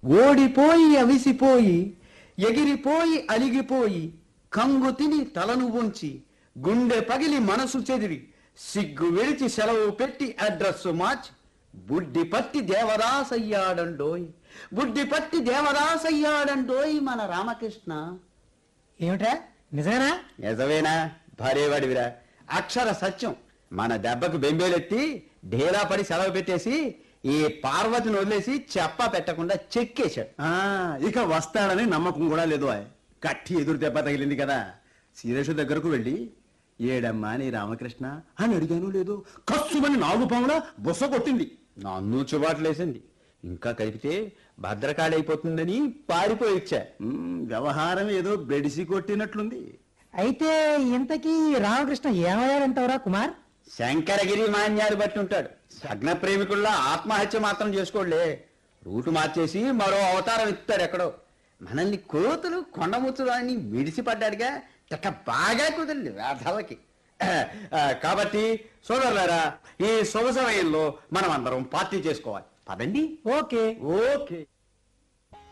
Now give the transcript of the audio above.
ఓడిపోయి అవిసిపోయి ఎగిరిపోయి అలిగిపోయి కంగు తిని తలను ఉంచి గుండె పగిలి మనసు చెదిరి సిగ్గు విడిచి సెలవు పెట్టి అడ్రస్సు మార్చి బుడ్డి పట్టి దేవదాసయ్యాడండోయ్ బుడ్డి పట్టి దేవదాసయ్యాడండోయ్ మన రామకృష్ణ ఏమిట్రా నిజమేనా నిజమేనా భార్యవాడివిరా అక్షర సత్యం మన దెబ్బకు బెంబేలెత్తి ఢేలా పడి సెలవు పెట్టేసి ఈ పార్వతిని వదిలేసి చెప్ప పెట్టకుండా చెక్కేశాడు ఆ, ఇక వస్తాడని నమ్మకం కూడా లేదు ఆయ్. కట్టి ఎదురు దెబ్బ తగిలింది కదా సీరేషు దగ్గరకు వెళ్ళి ఏడమ్మా నీ రామకృష్ణ అని అడిగాను లేదు కస్సుమని నాగు పాములా బుస కొట్టింది నన్ను చుబాట్లేసింది ఇంకా కలిపితే భద్రకాళి అయిపోతుందని పారిపోయి ఇచ్చా ఉమ్, వ్యవహారం ఏదో బెడిసి కొట్టినట్లుంది అయితే ఇంతకీ రామకృష్ణ ఏమయ్యాడంటావురా కుమార్ శంకరగిరి మాన్యాలు బట్టి ఉంటాడు సగ్న ప్రేమికుల్లా ఆత్మహత్య మాత్రం చేసుకోలే రూటు మార్చేసి మరో అవతారం ఇస్తాడు ఎక్కడో మనల్ని కోతులు కొండముచ్చులు అని మిడిసిపడ్డాడుగా చక్క బాగా కుదిరింది వేధలకి ఆ, కాబట్టి సోదరులారా ఈ శుభ సమయంలో మనం అందరం పార్టీ చేసుకోవాలి పదండి ఓకే ఓకే